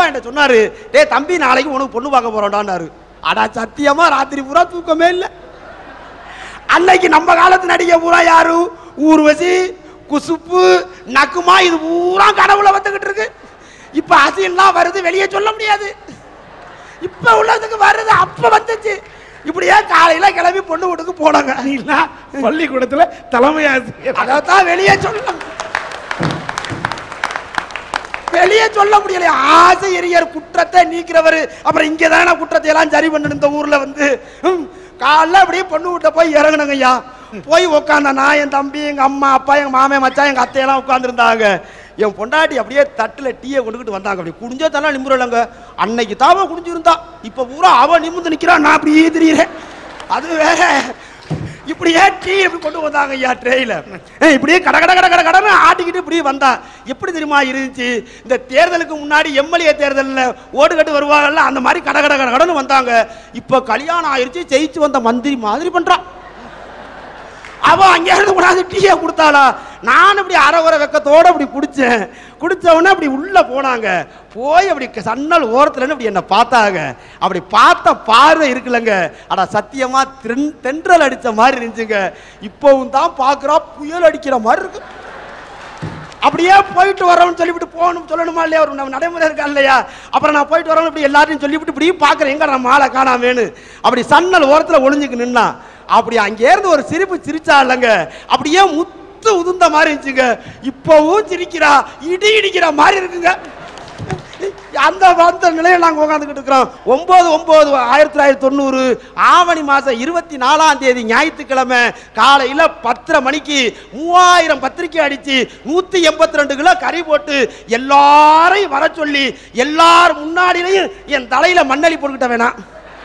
அப்பா என்கிட்ட சொன்னாரு டேய் தம்பி நாளைக்கு உனக்கு பொண்ணு பார்க்க போறோம்டான்னாரு அடா சத்தியமா ராத்திரி பூரா தூக்கமே இல்லை அன்னைக்கு நம்ம காலத்து நடிகை பூரா யாரு ஊர்வசி குசுப்பு நக்குமா இது பூரா கடவுளை வந்துகிட்டு இருக்கு இப்ப அசிலாம் வருது வெளியே சொல்ல முடியாது இப்ப உள்ளதுக்கு வருது அப்ப வந்துச்சு இப்படியே காலையில கிளம்பி பொண்ணு வீட்டுக்கு போனாங்க இல்ல, பள்ளிக்கூடத்துல தலைமை ஆசிரியர் அதான் வெளியே சொல்ல வெளியே சொல்ல முடியல ஆசை எரியர் குற்றத்தை நீக்கிறவர் அப்புறம் இங்க தானே குற்றத்தை எல்லாம் சரி பண்ணணும் இந்த ஊர்ல வந்து ஹம், காலைல அப்படியே பொண்ணு வீட்ட போய் இறங்குனங்க ஐயா போய் உட்காந்தனா என் தம்பி எங்க அம்மா அப்பா எங்க மாமே மச்சான் எங்க அத்தையெல்லாம் உட்காந்துருந்தாங்க என் பொண்டாட்டி அப்படியே தட்டுல டீயை கொண்டுகிட்டு வந்தாங்க அப்படி குடிஞ்சோ தானே நிமிரலங்க அன்னைக்கு தாவ குடிஞ்சிருந்தா இப்ப பூரா அவ நிமிர்ந்து நிக்கிறான் நான் அப்படியே திரியிறேன் அது வேற இப்படியே டீ இப்படி கொண்டு வந்தாங்க ஐயா ட்ரேயில இப்படியே கட கட கட கட கடன்னு ஆட்டிக்கிட்டு இப்படியே வந்தான் எப்படி தெரியுமா இருந்துச்சு இந்த தேர்தலுக்கு முன்னாடி எம்எல்ஏ தேர்தலில் ஓடு கட்டு வருவாங்கல்ல அந்த மாதிரி கட கட கட கடன்னு வந்தாங்க இப்போ கல்யாணம் ஆயிருச்சு ஜெயிச்சு வந்த மந்திரி மாதிரி பண்றான் அவன் அங்கே இருந்து கொண்டாந்து டீயை கொடுத்தாளா நான் இப்படி அரைகுறை வெக்கத்தோட அப்படி குடிச்சேன் குடிச்ச உடனே அப்படி உள்ள போனாங்க போய் அப்படி க- சன்னல் ஓரத்துல இருந்து அப்படி என்ன பார்த்தாங்க அப்படி பார்த்த பார்வை இருக்குல்லங்க அட சத்தியமா தென்- தென்றல் அடிச்ச மாதிரி இருந்துச்சுங்க இப்போவும் தான் பார்க்குறா புயல் அடிக்கிற மாதிரி இருக்கு அப்படியே போயிட்டு வரோம்னு சொல்லிவிட்டு போகணும் சொல்லணுமா இல்லையா ஒரு நம்ம நடைமுறை இருக்கா இல்லையா அப்புறம் நான் போயிட்டு வரோம் இப்படி எல்லாத்தையும் சொல்லிவிட்டு இப்படி பார்க்குறேன் எங்க நம்ம ஆளை காணாம வேணும் அப்படி சன்னல் ஓரத்தில் ஒளிஞ்சுக்கு நின்னா அப்படி அங்கே இருந்து ஒரு சிரிப்பு சிரிச்சா இல்லைங்க அப்படியே முத்து உதுந்த மாதிரி இருந்துச்சுங்க இப்போவும் சிரிக்கிறா இடி இடிக்கிற மாதிரி இருக்குங்க அந்த அந்த நிலையில் நாங்கள் உட்காந்துக்கிட்டு இருக்கிறோம் ஒன்பது ஒன்பது ஆயிரத்தி தொள்ளாயிரத்தி தொண்ணூறு ஆவணி மாதம் இருபத்தி நாலாம் தேதி ஞாயிற்றுக்கிழமை காலையில் பத்தரை மணிக்கு மூவாயிரம் பத்திரிக்கை அடித்து நூற்றி எண்பத்தி ரெண்டு கிலோ கறி போட்டு எல்லாரையும் வர சொல்லி எல்லார் முன்னாடிலையும் என் தலையில் மண்ணளி போட்டுக்கிட்ட வேணாம்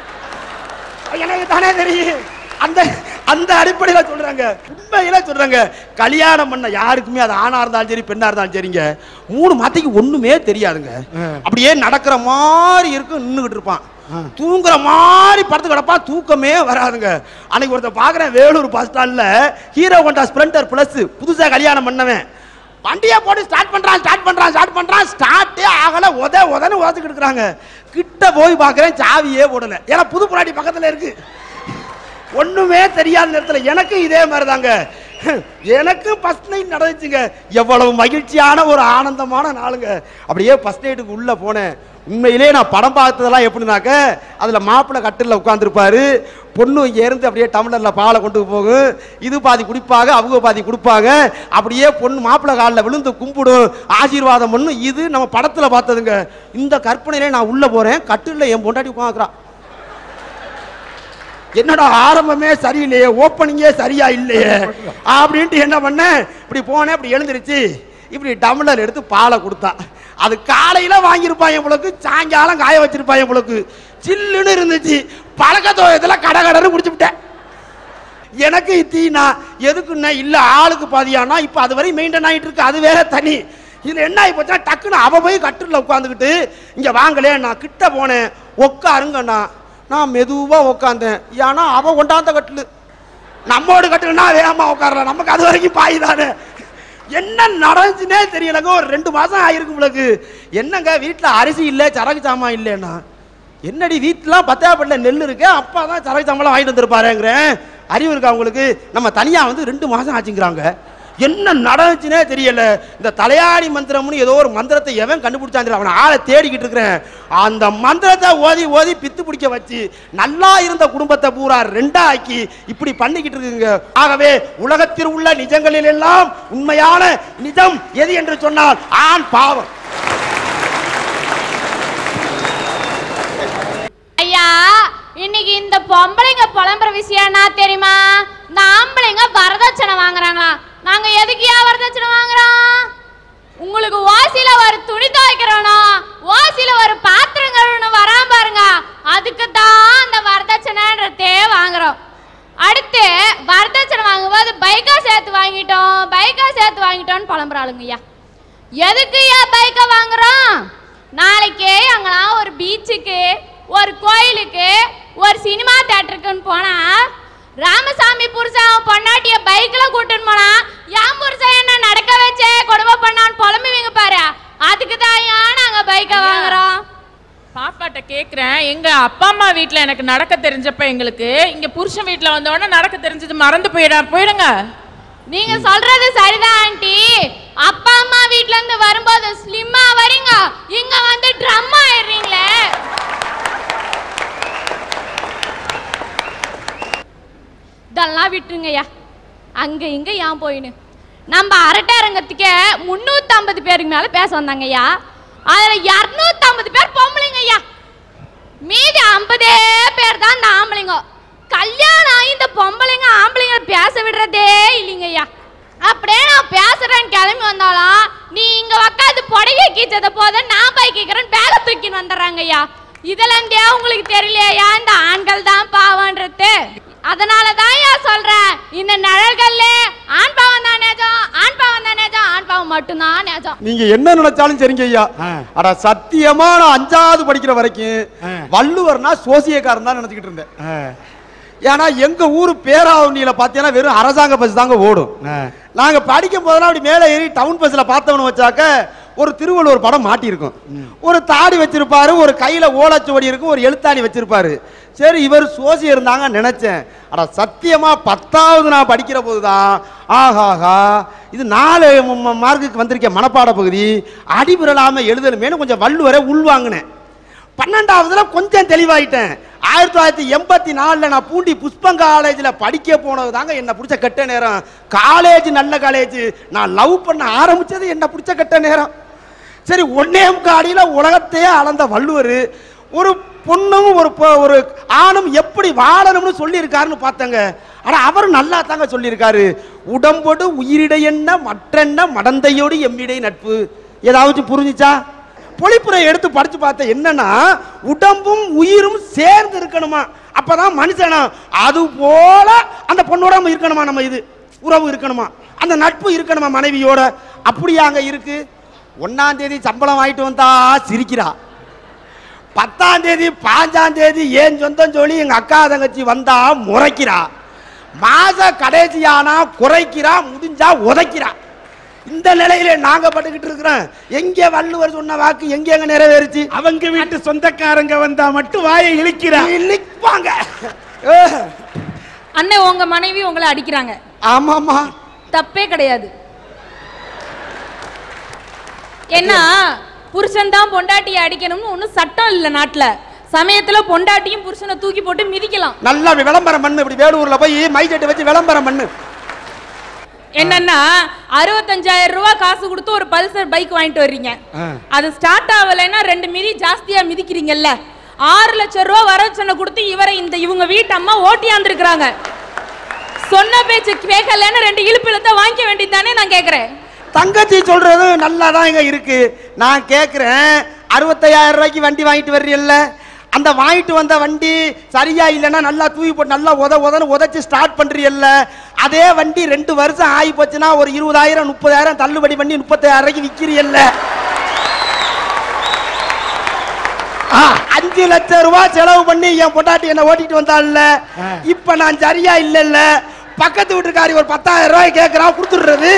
எனக்கு தானே தெரியும் அந்த அந்த அடிப்படையில் சொல்றாங்க உண்மையில சொல்றாங்க கல்யாணம் பண்ண யாருக்குமே அது ஆணா இருந்தாலும் சரி பெண்ணா இருந்தாலும் சரிங்க மூணு மாத்தைக்கு ஒண்ணுமே தெரியாதுங்க அப்படியே நடக்கிற மாதிரி இருக்கும் நின்றுகிட்டு இருப்பான் தூங்குற மாதிரி படுத்து கிடப்பான் தூக்கமே வராதுங்க அன்னைக்கு ஒருத்தர் பார்க்குறேன் வேலூர் பஸ் ஸ்டாண்ட்ல ஹீரோ ஹோண்டா ஸ்ப்ளெண்டர் பிளஸ் புதுசா கல்யாணம் பண்ணவன் வண்டியை போட்டு ஸ்டார்ட் பண்றான் ஸ்டார்ட் பண்றான் ஸ்டார்ட் பண்றான் ஸ்டார்ட்டே ஆகல உத உதன்னு உதச்சிக்கிட்டு இருக்கிறாங்க கிட்ட போய் பார்க்குறேன் சாவியே போடல ஏன்னா புது புராட்டி பக்கத்துல இருக்கு ஒண்ணுமே தெரியாத நேரத்துல எனக்கும் இதே மாதிரி தாங்க எனக்கு ஃபர்ஸ்ட் நைட் நடந்துச்சுங்க எவ்வளவு மகிழ்ச்சியான ஒரு ஆனந்தமான நாளுங்க அப்படியே ஃபர்ஸ்ட் நைட்டுக்கு உள்ள போனேன் உண்மையிலே நான் படம் பார்த்ததெல்லாம் எப்படினாக்க அதுல மாப்பிள்ளை கட்டில்ல உட்காந்துருப்பாரு பொண்ணு இங்க இருந்து அப்படியே டம்ளர்ல பாலை கொண்டு போகும் இது பாதி குடிப்பாங்க அவங்க பாதி கொடுப்பாங்க அப்படியே பொண்ணு மாப்பிள்ளை காலில் விழுந்து கும்பிடும் ஆசீர்வாதம் பண்ணும் இது நம்ம படத்துல பார்த்ததுங்க இந்த கற்பனையிலே நான் உள்ள போறேன் கட்டில்ல என் பொண்டாட்டி உட்காந்துக்கிறான் என்னடா ஆரம்பமே சரியில்லையே ஓப்பனிங்கே சரியா இல்லையே அப்படின்ட்டு என்ன பண்ணேன் இப்படி போனேன் இப்படி எழுந்திருச்சு இப்படி டம்ளர் எடுத்து பாலை கொடுத்தா அது காலையில வாங்கியிருப்பான் உங்களுக்கு சாயங்காலம் காய வச்சிருப்பான் உங்களுக்கு சில்லுன்னு இருந்துச்சு பழக்க தோயத்தில் கட கடன்னு குடிச்சுவிட்டேன் எனக்கு தீனா எதுக்குன்னா இல்ல ஆளுக்கு பாதியானா இப்ப அது வரை மெயின்டைன் ஆயிட்டு இருக்கு அது வேற தனி இதுல என்ன ஆகி போச்சுன்னா டக்குன்னு அவ போய் கட்டில உட்காந்துக்கிட்டு இங்க வாங்களே நான் கிட்ட போனேன் உட்காருங்கண்ணா நான் மெதுவா உட்காந்தேன் ஏன்னா அவ கொண்டாந்த கட்டிலு நம்மோடு கட்டிலுனா வேகமா உட்காரலாம் நமக்கு அது வரைக்கும் பாய் தானே என்ன நடந்துச்சுன்னே தெரியலங்க ஒரு ரெண்டு மாசம் ஆயிருக்கு உங்களுக்கு என்னங்க வீட்டுல அரிசி இல்ல சரக்கு சாமான் இல்லைன்னா என்னடி வீட்டுலாம் பத்தாப்பட்டில் நெல் இருக்கு அப்பா தான் சரக்கு சாமான் வாங்கிட்டு வந்திருப்பாருங்கிறேன் அறிவு இருக்கா உங்களுக்கு நம்ம தனியா வந்து ரெண்டு மாசம் ஆச்சுங்கிறாங்க என்ன நடந்துச்சுன்னே தெரியல இந்த தலையாணி மந்திரம்னு ஏதோ ஒரு மந்திரத்தை எவன் கண்டுபிடிச்சான் அவனை ஆளை தேடிக்கிட்டு இருக்கிறேன் அந்த மந்திரத்தை ஓதி ஓதி பித்து பிடிக்க வச்சு நல்லா இருந்த குடும்பத்தை பூரா ரெண்டா ஆக்கி இப்படி பண்ணிக்கிட்டு இருக்குங்க ஆகவே உலகத்தில் உள்ள நிஜங்களில் எல்லாம் உண்மையான நிஜம் எது என்று சொன்னால் ஆண் பாவம் ஐயா இன்னைக்கு இந்த பொம்பளைங்க புலம்புற விஷயம் என்ன தெரியுமா இந்த ஆம்பளைங்க வரதட்சணை வாங்குறாங்களா நாங்க எதுக்குயா வரதட்சணை வாங்குறோம் உங்களுக்கு ஓசில ஒரு துணி துவைக்கிறோம் ஓசில ஒரு பாத்திரம் கழுவணும் வராம பாருங்க அதுக்கு தான் அந்த வரதட்சணைன்றதே வாங்குறோம் அடுத்து வரதட்சணை வாங்கும்போது பைக்கா சேர்த்து வாங்கிட்டோம் பைக்கா சேர்த்து வாங்கிட்டோம்னு புலம்புறாளுங்க ஐயா எதுக்கு ஏன் பைக்கை வாங்குறோம் நாளைக்கு அங்கெல்லாம் ஒரு பீச்சுக்கு ஒரு கோயிலுக்கு ஒரு சினிமா தேட்டருக்குன்னு போனா ராமசாமி புருஷன் அவன் பொண்டாட்டிய பைக்ல கூட்டின்னு போனா என் புருஷன் என்ன நடக்க வச்சே கொடுமை பண்ணான்னு புலம்புவீங்க பாரு அதுக்கு தான் ஏன் நாங்க பைக்கை வாங்குறோம் பாப்பாட்ட கேக்குறேன் எங்க அப்பா அம்மா வீட்ல எனக்கு நடக்க தெரிஞ்சப்ப எங்களுக்கு இங்க புருஷன் வீட்ல வந்த உடனே நடக்க தெரிஞ்சது மறந்து போயிடா போயிடுங்க நீங்க சொல்றது சரிதான் ஆண்டி அப்பா அம்மா வீட்ல இருந்து வரும்போது ஸ்லிம்மா வரீங்க இங்க வந்து ட்ரம் ஆயிடுறீங்களே இதெல்லாம் விட்டுருங்கய்யா அங்க இங்க ஏன் போயின்னு நம்ம அரட்டை அரங்கத்துக்கே முன்னூத்தம்பது பேருக்கு மேல பேச வந்தாங்கய்யா அதுல இரநூத்தம்பது பேர் பொம்பளைங்கய்யா மீதி ஐம்பதே பேர் தான் இந்த ஆம்பளைங்க கல்யாணம் ஆகி இந்த பொம்பளைங்க ஆம்பளைங்க பேச விடுறதே இல்லைங்கய்யா அப்படியே நான் பேசுறேன்னு கிளம்பி வந்தாலும் நீ இங்க உக்காந்து புடவை கீச்சத போத நான் போய் கேட்கறேன் பேலை தூக்கின்னு வந்துடுறாங்கய்யா இதுல இருந்தே உங்களுக்கு தெரியலையா இந்த ஆண்கள் தான் பாவன்றது அதனால தான் ஏன் சொல்றேன் இந்த நிழல்கள்ல ஆண் பாவம் தான் நேஜம் ஆண் பாவம் தான் நேஜம் ஆண் பாவம் மட்டும்தான் நேஜம் நீங்க என்ன நினைச்சாலும் சரிங்க ஐயா ஆ. அட சத்தியமா நான் அஞ்சாவது படிக்கிற வரைக்கும் ஆ. வள்ளுவர்னா சோசியக்காரன் தான் நினைச்சுக்கிட்டு இருந்தேன் ஆ, ஏன்னா எங்க ஊர் பேராவணியில பாத்தீங்கன்னா வெறும் அரசாங்க பஸ் தாங்க ஓடும் ஆ. நாங்க படிக்கும் போதெல்லாம் அப்படி மேலே ஏறி டவுன் பஸ்ல பார்த்தவனு வச்சாக்க ஒரு திருவள்ளுவர் படம் மாட்டியிருக்கும் ஒரு தாடி வச்சிருப்பாரு ஒரு கையில ஓலைச்சுவடி இருக்கும் ஒரு எழுத்தாணி வச்சிருப்பாரு சரி இவர் சோசி இருந்தாங்க நினைச்சேன் அட சத்தியமா பத்தாவது நான் படிக்கிற போதுதான் ஆஹாஹா இது நாலு ம- ம- மார்க்குக்கு வந்திருக்க மனப்பாட பகுதி அடிபிரலாம எழுதணுமேனு கொஞ்சம் வள்ளுவரை உள்வாங்கினேன் பன்னெண்டாவதுல கொஞ்சம் தெளிவாயிட்டேன் ஆயிரத்தி தொள்ளாயிரத்தி எண்பத்தி நாலுல நான் பூண்டி புஷ்பம் காலேஜில் படிக்க போனது தாங்க என்ன பிடிச்ச கெட்ட நேரம் காலேஜ் நல்ல காலேஜ் நான் லவ் பண்ண ஆரம்பிச்சது என்ன பிடிச்ச கெட்ட நேரம் சரி ஒன்னே முக்காடியில் உலகத்தையே அளந்த வள்ளுவர் ஒரு பொண்ணும் ஒரு பொ- ஒரு ஆணும் எப்படி வாழணும்னு சொல்லியிருக்காருன்னு பார்த்தங்க ஆனா அவர் நல்லா தாங்க சொல்லியிருக்காரு உடம்போடு உயிரிடை என்ன மற்றென்ன மடந்தையோடு எம்மிடை நட்பு ஏதாவது புரிஞ்சுச்சா பொழிப்புரை எடுத்து படிச்சு பார்த்தேன் என்னன்னா உடம்பும் உயிரும் சேர்ந்து இருக்கணுமா அப்பதான் மனுஷனா அது போல அந்த பொண்ணோட நம்ம இருக்கணுமா நம்ம இது உறவு இருக்கணுமா அந்த நட்பு இருக்கணுமா மனைவியோட அப்படியாங்க இருக்கு ஒன்னாம் தேதி சம்பளம் வாங்கிட்டு வந்தா சிரிக்கிறா பத்தாம் தேதி பாஞ்சாம் தேதி ஏன் சொந்தம் சொல்லி எங்க அக்கா தங்கச்சி வந்தா முறைக்கிறா மாச கடைசியானா குறைக்கிறா முடிஞ்சா உதைக்கிறா இந்த நிலையில நாங்க பட்டுக்கிட்டு இருக்கிறோம் எங்க வள்ளுவர் சொன்ன வாக்கு எங்க எங்க நிறைவேறுச்சு அவங்க வீட்டு சொந்தக்காரங்க வந்தா மட்டும் வாயை இழிக்கிறா இழிப்பாங்க அண்ணன் உங்க மனைவி உங்களை அடிக்கிறாங்க ஆமாமா தப்பே கிடையாது ஏன்னா புருஷன் தான் பொண்டாட்டியை அடிக்கணும்னு ஒன்றும் சட்டம் இல்லை நாட்டுல சமயத்துல பொண்டாட்டியும் புருஷனை தூக்கி போட்டு மிதிக்கலாம் நல்லா விளம்பரம் பண்ணு இப்படி வேலூர்ல போய் மைசெட்டு வச்சு விளம்பரம் பண்ணு என்னன்னா அறுபத்தஞ்சாயிரம் ரூபாய் காசு கொடுத்து ஒரு பல்சர் பைக் வாங்கிட்டு வர்றீங்க அது ஸ்டார்ட் ஆகலைன்னா ரெண்டு மிதி ஜாஸ்தியா மிதிக்கிறீங்கல்ல ஆறு லட்சம் ரூபாய் வரச்சனை கொடுத்து இவரை இந்த இவங்க வீட்டு அம்மா ஓட்டியாந்துருக்குறாங்க சொன்ன பேச்சு கேட்கலன்னு ரெண்டு இழுப்பு இழுத்த வாங்கிக்க வேண்டியதுதானே நான் கேக்குறேன் தங்கச்சி சொல்றது நல்லா தான் இங்க இருக்கு நான் கேக்குறேன் அறுபத்தையாயிரம் ரூபாய்க்கு வண்டி வாங்கிட்டு வர்றீல்ல அந்த வாங்கிட்டு வந்த வண்டி சரியா இல்லைன்னா நல்லா தூக்கி போட்டு நல்லா உத உதன்னு உதைச்சு ஸ்டார்ட் பண்றீல்ல அதே வண்டி ரெண்டு வருஷம் ஆகி போச்சுன்னா ஒரு இருபதாயிரம் முப்பதாயிரம் தள்ளுபடி பண்ணி முப்பத்தாயிரம் ரூபாய்க்கு விற்கிறீல்ல ஆ, அஞ்சு லட்சம் ரூபாய் செலவு பண்ணி என் பொண்டாட்டி என்ன ஓட்டிட்டு வந்தாள்ல இப்ப நான் சரியா இல்லைல்ல பக்கத்து வீட்டுக்காரி ஒரு பத்தாயிரம் ரூபாய் கேட்கறான் கொடுத்துடுறது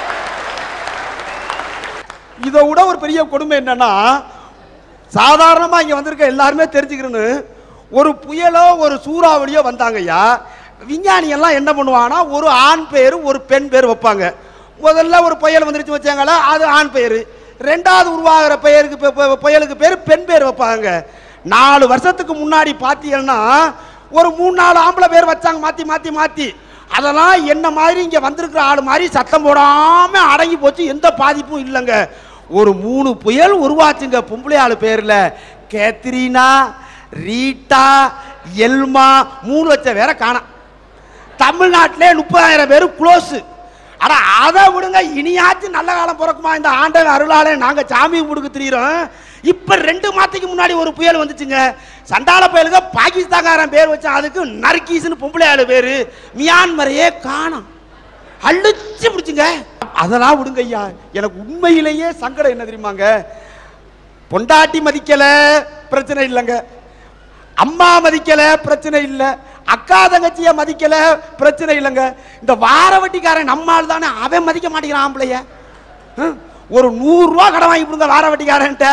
இதை விட ஒரு பெரிய கொடுமை என்னன்னா சாதாரணமா இங்க வந்திருக்க எல்லாருமே தெரிஞ்சுக்கிறேன்னு ஒரு புயலோ ஒரு சூறாவளியோ வந்தாங்கய்யா விஞ்ஞானி எல்லாம் என்ன பண்ணுவாங்கன்னா ஒரு ஆண் பேர் ஒரு பெண் பேர் வைப்பாங்க முதல்ல ஒரு புயல் வந்துருச்சு வச்சாங்களா அது ஆண் பெயர் ரெண்டாவது உருவாகிற பெயருக்கு பெ- பெ- புயலுக்கு பேர் பெண் பேர் வைப்பாங்க நாலு வருஷத்துக்கு முன்னாடி பார்த்தீங்கன்னா ஒரு மூணு நாலு ஆம்பளை பேர் வச்சாங்க மாத்தி மாத்தி மாத்தி அதெல்லாம் என்ன மாதிரி இங்க வந்திருக்கிற ஆள் மாதிரி சத்தம் போடாம அடங்கி போச்சு எந்த பாதிப்பும் இல்லைங்க ஒரு மூணு புயல் உருவாச்சுங்க பொம்பளை ஆளு பேர்ல கேத்ரீனா ரீட்டா எல்மா மூணு லட்சம் பேரை காணோம் தமிழ்நாட்டிலே முப்பதாயிரம் பேர் க்ளோஸ் ஆனா அதை விடுங்க இனியாச்சும் நல்ல காலம் பிறக்குமா இந்த ஆண்டவன் அருளாலே நாங்க சாமி கும்பிடுக்கு திரியிறோம் இப்ப ரெண்டு மாதத்துக்கு முன்னாடி ஒரு புயல் வந்துச்சுங்க சண்டால புயலுக்கு பாகிஸ்தான்காரன் பேர் வச்சான் அதுக்கு நர்கீஸ்னு பொம்பளை ஆளு பேரு மியான்மரையே காணோம் அழிச்சு பிடிச்சுங்க அதெல்லாம் விடுங்க ஐயா எனக்கு உண்மையிலேயே சங்கடம் என்ன தெரியுமாங்க பொண்டாட்டி மதிக்கல பிரச்சனை இல்லைங்க அம்மா மதிக்கல பிரச்சனை இல்ல அக்கா தங்கச்சிய மதிக்கல பிரச்சனை இல்லைங்க இந்த வார வட்டிக்காரன் நம்மால் தானே அவன் மதிக்க மாட்டேங்கிறான் ஆம்பளைய ஹம்? ஒரு நூறு ரூபா கடன் வாங்கி கொடுங்க வார வட்டிக்காரன்ட்ட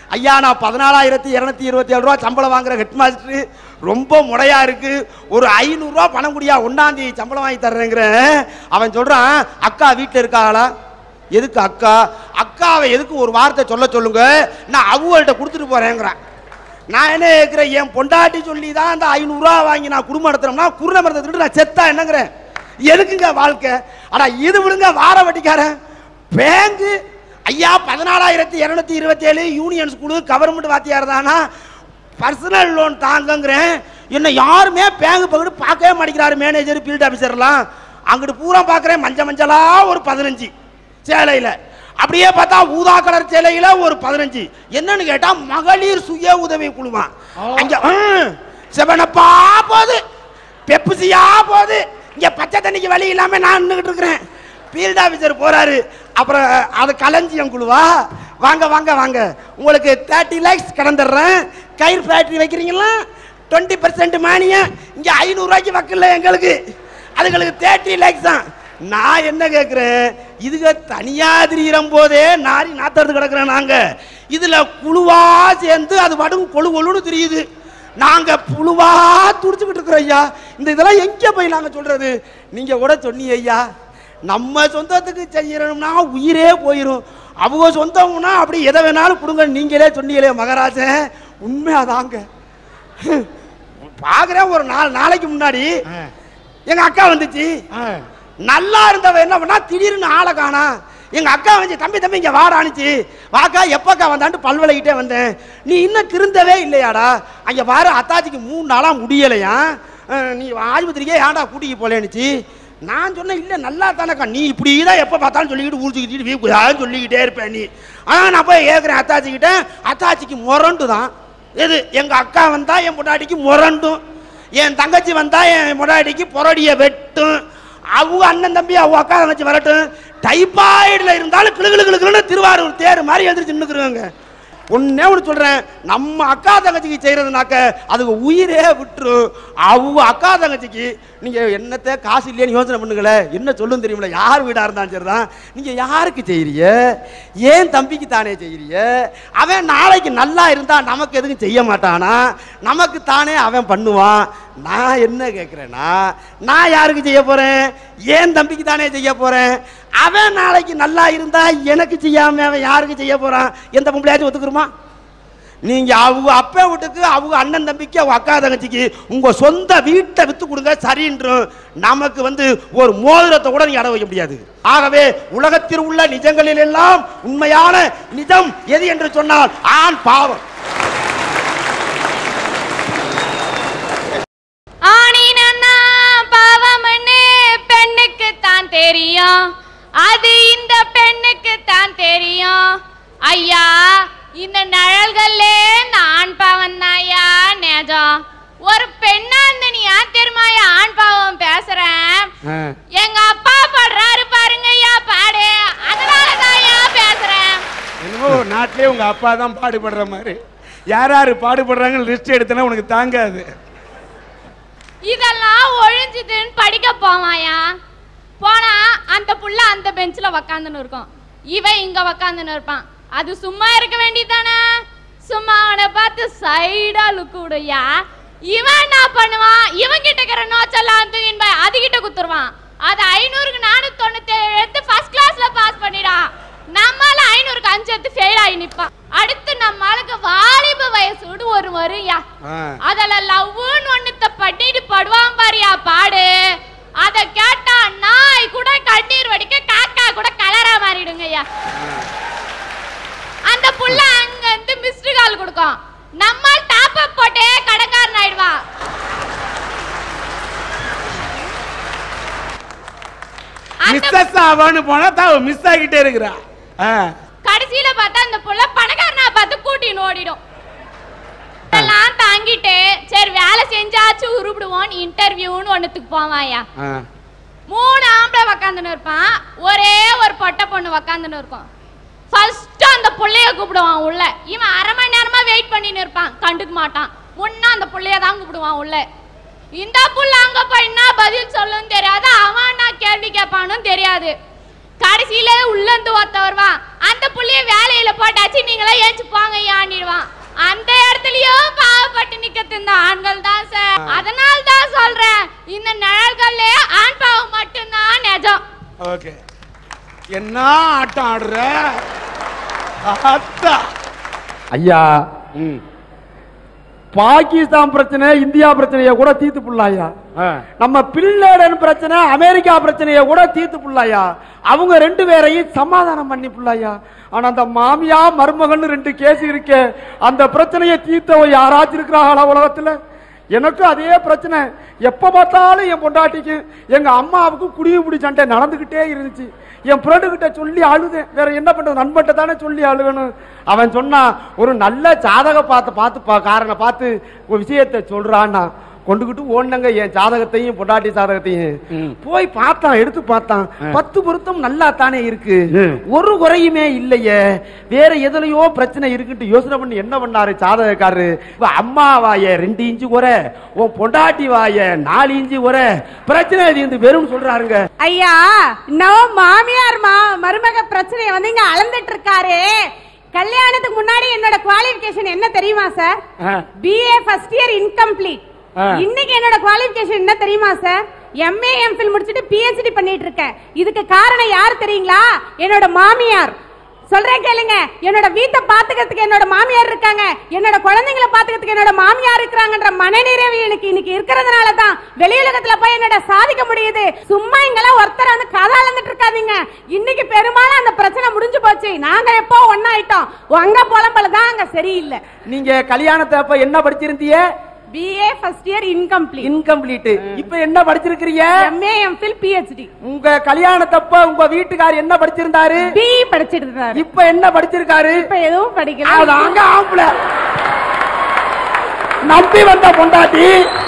ஐயா நான் பதினாலாயிரத்தி இரநூத்தி இருபத்தி ஏழு ரூபா சம்பளம் வாங்குற ஹெட் மாஸ்டர் ரொம்ப முறையா இருக்கு ஒரு ஐநூறுரூவா பணம் குடியா ஒன்னாந்தேதி சம்பளம் வாங்கி தர்றேங்கிற அவன் சொல்றான் அக்கா வீட்டில் இருக்காளா எதுக்கு அக்கா அக்காவை எதுக்கு ஒரு வார்த்தை சொல்ல சொல்லுங்க நான் அவங்கள்ட்ட கொடுத்துட்டு போறேங்கிறான் நான் என்ன கேட்குறேன் என் பொண்டாட்டி சொல்லி தான் அந்த ஐநூறுரூவா வாங்கி நான் குடும்பம் நடத்துறோம்னா குருணை மரத்தை திருட்டு நான் செத்தா என்னங்கிறேன் எதுக்குங்க வாழ்க்கை ஆனா இது விடுங்க வார வட்டிக்காரன் பேங்கு ஐயா பதினாலாயிரத்தி இரநூத்தி இருபத்தி ஏழு யூனியன் ஸ்கூலு கவர்மெண்ட் வாத்தியார் தானா பர்சனல் லோன் தாங்கங்கிறேன் என்ன யாருமே பேங்க் பக்கத்து பார்க்கவே மாட்டேங்கிறாரு மேனேஜர் ஃபீல்ட் ஆஃபீஸர்லாம் அங்கிட்டு பூரா பார்க்குறேன் மஞ்சள் மஞ்சளா ஒரு பதினஞ்சு சேலையில் அப்படியே பார்த்தா ஊதா கலர் சேலையில ஒரு பதினஞ்சு என்னன்னு கேட்டா மகளிர் சுய உதவி குழுமா அங்க ஹம், செவனப்பா போகுது பெப்சியா போகுது இங்க பச்சை தண்ணிக்கு வழி இல்லாம நான் நின்றுகிட்டு இருக்கிறேன் ஃபீல்ட் ஆஃபீஸர் போறாரு அப்புறம் அது களஞ்சியம் குழுவா வாங்க வாங்க வாங்க உங்களுக்கு தேர்ட்டி லேக்ஸ் கடந்துடுறேன் கயிறு ஃபேக்டரி வைக்கிறீங்களா டுவெண்ட்டி பர்சன்ட் மானியம் இங்க ஐநூறுரூவாய்க்கு வக்கில்ல எங்களுக்கு அதுங்களுக்கு தேர்ட்டி லேக்ஸ் தான் நான் என்ன கேட்குறேன் இதுக தனியா திரியிறம் போதே நாரி நாத்தறது கிடக்குறேன் நாங்க இதுல குழுவா சேர்ந்து அது வடும் கொழு கொழுன்னு தெரியுது நாங்க புழுவா துடிச்சுக்கிட்டு இருக்கிறோம் ஐயா இந்த இதெல்லாம் எங்க போய் நாங்க சொல்றது நீங்க கூட சொன்னீங்க ஐயா நம்ம சொந்தத்துக்கு செய்யணும்னா உயிரே போயிடும் அவங்க சொந்தம்னா அப்படி எதை வேணாலும் கொடுங்க நீங்களே சொன்னீங்களே மகராஜன் உண்மையாதாங்க பார்க்குறேன் ஒரு நாலு நாளைக்கு முன்னாடி எங்க அக்கா வந்துச்சு நல்லா இருந்தவ என்ன பண்ணா திடீர்னு ஆளை காணா எங்க அக்கா வந்து தம்பி தம்பி இங்க வாடானுச்சு வாக்கா எப்பக்கா வந்தான்ட்டு பல்வளைக்கிட்டே வந்தேன் நீ இன்னும் திருந்தவே இல்லையாடா அங்க வார அத்தாச்சிக்கு மூணு நாளா முடியலையா அஹ், நீ ஆஸ்பத்திரிக்கே ஏன்டா கூட்டிக்கு போலேனுச்சு நான் சொன்னேன் இல்லை நல்லா தானேக்கா நீ இப்படி தான் எப்போ பார்த்தாலும் சொல்லிக்கிட்டு ஊழிச்சுக்கிட்டு வீக்குதான்னு சொல்லிக்கிட்டே இருப்பேன் நீ ஆனால் நான் போய் கேட்குறேன் அத்தாச்சிக்கிட்ட அத்தாச்சிக்கு முரண்டு தான் எது எங்க அக்கா வந்தா என் பொண்டாட்டிக்கு முரண்டும் என் தங்கச்சி வந்தா என் பொண்டாட்டிக்கு பொறடிய வெட்டும் அவங்க அண்ணன் தம்பி அவங்க அக்கா தங்கச்சி வரட்டும் டைபாய்டில் இருந்தாலும் கிளு கிளு கிளு கிளுன்னு திருவாரூர் தேர் மாதிரி எழுந்திரிச்சு நின்னுக்குறாங்க ஒன்னே ஒன்று சொல்றேன் நம்ம அக்கா தங்கச்சிக்கு செய்யறதுனாக்க அதுக்கு உயிரே விட்டுரும் அவங்க அக்கா தங்கச்சிக்கு நீங்க என்னத்த காசு இல்லையேன்னு யோசனை பண்ணுங்களே என்ன சொல்லும் தெரியுமில்ல யார் வீடா இருந்தாலும் சரிதான் நீங்க யாருக்கு செய்யறீங்க ஏன் தம்பிக்கு தானே செய்யறீங்க அவன் நாளைக்கு நல்லா இருந்தா நமக்கு எதுவும் செய்ய மாட்டானா நமக்கு தானே அவன் பண்ணுவான் நான் என்ன கேட்குறேன்னா நான் யாருக்கு செய்ய போறேன் ஏன் தம்பிக்கு தானே செய்ய போறேன் அவன் நாளைக்கு நல்லா இருந்தா எனக்கு செய்யாம அவன் யாருக்கு செய்ய போறான் எந்த பொம்பளையாச்சும் ஒத்துக்குருமா நீங்க அவங்க அப்பா வீட்டுக்கு அவங்க அண்ணன் தம்பிக்கு அவங்க அக்கா தங்கச்சிக்கு உங்க சொந்த வீட்டை வித்து கொடுங்க சரின்றும் நமக்கு வந்து ஒரு மோதிரத்தை கூட நீங்க அட வைக்க முடியாது ஆகவே உலகத்தில் உள்ள நிஜங்களில் எல்லாம் உண்மையான நிஜம் எது என்று சொன்னால் ஆண் பாவம் ஆணினா பாவம்னு பெண்ணுக்கு தான் தெரியும் அது இந்த பெண்ணுக்கு தான் தெரியும் ஐயா இந்த நிழல்களே நான் பாவம் தாயா நேஜம் ஒரு பெண்ணா இருந்த நீ ஏன் தெரியுமாயா ஆண் பாவம் பேசுறேன் எங்க அப்பா பாடுறாரு பாருங்க ஐயா பாடு அதனால தான்யா பேசுறேன் என்னமோ நாட்டிலே உங்க அப்பா தான் பாடுபடுற மாதிரி யார் யார் பாடுபடுறாங்கன்னு லிஸ்ட் எடுத்தனா உனக்கு தாங்காது இதெல்லாம் ஒழிஞ்சுதுன்னு படிக்க போவாயா போனா அந்த புள்ள அந்த பெஞ்சில் உக்காந்துன்னு இருக்கும் இவன் இங்க உக்காந்துன்னு இருப்பான் அது சும்மா இருக்க வேண்டியதானே சும்மா அவனை பார்த்து சைடா லுக்கு விடுயா இவன் என்ன பண்ணுவான் இவன் கிட்ட இருக்கிற நோச்செல்லாம் தூக்கின்னு போய் அது கிட்ட குத்துருவான் அது ஐநூறுக்கு நானூத்தி தொண்ணூத்தி ஏழு எடுத்து ஃபர்ஸ்ட் கிளாஸ்ல பாஸ் பண்ணிடான் நம்மால ஐநூறுக்கு அஞ்சு எடுத்து ஃபெயில் ஆகி நிப்பான் அடுத்து நம்மளுக்கு வாலிப வயசோடு ஒரு வரும்யா அதுல லவ்னு ஒண்ணுத்த பண்ணிட்டு படுவான் பாரியா பாடு அத கேட்டா நாய் கூட கண்ணீர் வடிக்க காக்கா கூட கலரா மாறிடுங்கய்யா அந்த புள்ள அங்க இருந்து மிஸ்டு கால் கொடுக்கும் நம்ம டாப் அப் போட்டே கடங்காரன் ஆயிடுவா அந்த மிஸ்ஸஸ் ஆவான்னு போனா தான் மிஸ் ஆகிட்டே இருக்கிறா ஆ. கடைசியில பார்த்தா அந்த புள்ள பணக்காரனா பார்த்து கூட்டின்னு ஓடிடும் இதெல்லாம் தாங்கிட்டு சரி வேலை செஞ்சாச்சும் உருப்பிடுவோம் இன்டர்வியூன்னு ஒண்ணுத்துக்கு போவாயா ஆ. மூணு ஆம்பளை உக்காந்துன்னு இருப்பான் ஒரே ஒரு பொட்டை பொண்ணு உக்காந்துன்னு இருக்கும் ஃபர்ஸ்ட் அந்த புள்ளைய கூப்பிடுவான் உள்ள இவன் அரை மணி நேரமா வெயிட் பண்ணின்னு இருப்பான் கண்டுக்க மாட்டான் முன்ன அந்த புள்ளைய தான் கூப்பிடுவான் உள்ள இந்த புள்ள அங்க போய் என்ன பதில் சொல்லும் தெரியாது அவன் என்ன கேள்வி கேட்பானும் தெரியாது கடைசியில உள்ள இருந்து ஒருத்த வருவான் அந்த புள்ளைய வேலையில போட்டாச்சு நீங்களா ஏச்சு போங்க ஐயான்னிடுவான் அந்த இடத்துலயும் பாவப்பட்டு நிக்கிறது இந்த ஆண்கள் தான் சார் அதனால தான் சொல்றேன் இந்த நிழல்கள்ல ஆண் பாவம் மட்டும்தான் நிஜம் ஓகே என்ன ஆட்டம் ஆடுற அத்தா ஐயா ம் பாகிஸ்தான் பிரச்சனை இந்தியா பிரச்சனைய கூட தீர்த்து புள்ளாயா ஆ. நம்ம பின்லேடன் பிரச்சனை அமெரிக்கா பிரச்சனைய கூட தீர்த்து புள்ளாயா அவங்க ரெண்டு பேரையும் சமாதானம் பண்ணி புள்ளாயா ஆனா அந்த மாமியா மருமகன் ரெண்டு கேஸ் இருக்கே அந்த பிரச்சனையை தீர்த்தவ யாராச்சும் இருக்கிறாங்களா உலகத்துல எனக்கும் அதே பிரச்சனை எப்ப பார்த்தாலும் என் பொண்டாட்டிக்கு எங்க அம்மாவுக்கு குடிய குடி சண்டை நடந்துகிட்டே இருந்துச்சு என் ஃப்ரெண்டு கிட்ட சொல்லி அழுதேன் வேற என்ன பண்றது நண்பன்ட்ட தானே சொல்லி அழுகணும் அவன் சொன்னா ஒரு நல்ல ஜாதக பார்த்து பார்த்து பா- காரனை பார்த்து ஒரு விஷயத்தை சொல்றான்னா கொண்டுகிட்டு ஓடுனங்க என் ஜாதகத்தையும் பொண்டாட்டி ஜாதகத்தையும் போய் பார்த்தான் எடுத்து பார்த்தான் பத்து பொருத்தம் நல்லா தானே இருக்கு ம். ஒரு குறையுமே இல்லையே வேற எதுலயோ பிரச்சனை இருக்குன்னு யோசனை பண்ணி என்ன பண்ணாரு ஜாதகக்காரரு இப்ப அம்மா வாய ரெண்டு இன்ச்சு குறை உன் பொண்டாட்டி வாய நாலு இன்ச்சு குறை பிரச்சனை தீர்ந்து வெறும் சொல்றாருங்க ஐயா இன்னும் மாமியார் மா மருமக பிரச்சனையை வந்து இங்க அளந்துட்டு இருக்காரு கல்யாணத்துக்கு முன்னாடி என்னோட குவாலிஃபிகேஷன் என்ன தெரியுமா சார் ஆ. பிஏ ஃபர்ஸ்ட் இயர் இன்கம்ப்ளீட் ஆ. இன்னைக்கு என்னோட குவாலிஃபிகேஷன் என்ன தெரியுமா சார் எம்ஏ எம்ஃபில் முடிச்சிட்டு பிஹெச்டி பண்ணிட்டு இருக்கேன் இதுக்கு காரணம் யார் தெரியுங்களா என்னோட மாமியார் சொல்றேன் கேளுங்க என்னோட வீட்டை பாத்துக்கிறதுக்கு என்னோட மாமியார் இருக்காங்க என்னோட குழந்தைங்களை பாத்துக்கிறதுக்கு என்னோட மாமியார் இருக்கிறாங்கன்ற மனநிறைவு எனக்கு இன்னைக்கு இருக்கிறதுனால தான் வெளியுலகத்துல போய் என்னோட சாதிக்க முடியுது சும்மா இங்கெல்லாம் ஒருத்தர் வந்து கதை அளந்துட்டு இருக்காதீங்க இன்னைக்கு பெரும்பாலும் அந்த பிரச்சனை முடிஞ்சு போச்சு நாங்க எப்போ ஒன்னாயிட்டோம் உங்க புலம்பல தான் அங்க சரியில்லை நீங்க கல்யாணத்தை அப்ப என்ன படிச்சிருந்தீங்க BA first year incomplete incomplete இப்ப என்ன படிச்சிருக்கிறீங்க எம்ஏ எம்ஃபில் பிஹெச்டி உங்க கல்யாணத்தப்ப உங்க வீட்டுக்கார் என்ன படிச்சிருந்தாரு பிஇ படிச்சிட்டு இருக்காரு இப்ப என்ன படிச்சிருக்காரு இப்ப எதுவும் படிக்கல அதாங்க ஆம்பளை நம்பி வந்த பொண்டாட்டி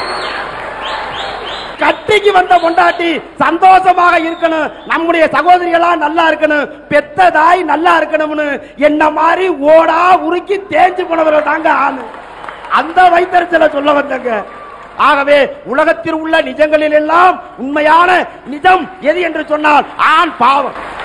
கட்டிக்கு வந்த பொண்டாட்டி சந்தோஷமாக இருக்கணும் நம்முடைய சகோதரிகளா நல்லா இருக்கணும் பெத்த தாய் நல்லா இருக்கணும்னு என்ன மாதிரி ஓடா உருக்கி தேஞ்சு போனவர்கள் தாங்க ஆளு அந்த வைத்தறிச்சல சொல்ல வந்தங்க ஆகவே உலகத்தில் உள்ள நிஜங்களில் எல்லாம் உண்மையான நிஜம் எது என்று சொன்னால் ஆண் பாவம்